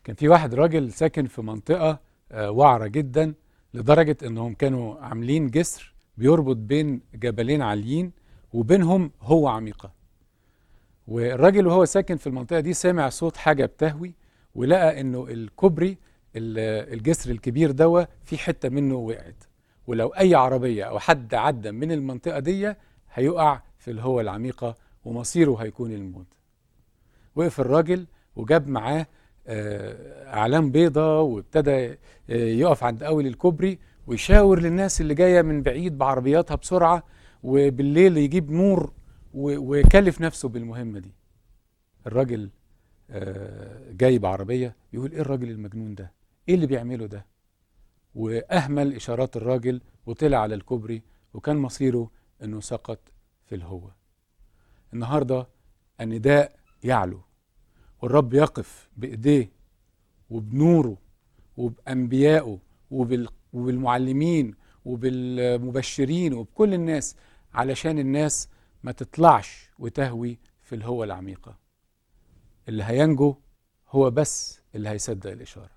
كان في واحد راجل ساكن في منطقة آه، وعرة جدا لدرجة انهم كانوا عاملين جسر بيربط بين جبلين عاليين وبينهم هو عميقة والراجل وهو ساكن في المنطقة دي سمع صوت حاجة بتهوي ولقى انه الكوبري ال- الجسر الكبير دوا في حتة منه وقعت ولو اي عربية او حد عدى من المنطقة دي هيقع في الهوة العميقة ومصيره هيكون الموت وقف الراجل وجاب معاه آه، اعلام بيضة وابتدى آه، يقف عند اول الكوبري ويشاور للناس اللي جايه من بعيد بعربياتها بسرعه وبالليل يجيب نور و- ويكلف نفسه بالمهمه دي الراجل آه، جاي بعربيه يقول ايه الراجل المجنون ده ايه اللي بيعمله ده واهمل اشارات الراجل وطلع على الكوبري وكان مصيره انه سقط في الهوة النهارده النداء يعلو والرب يقف بايديه وبنوره وبانبيائه وبال وبالمعلمين وبالمبشرين وبكل الناس علشان الناس ما تطلعش وتهوي في الهوة العميقة اللي هينجو هو بس اللي هيصدق الإشارة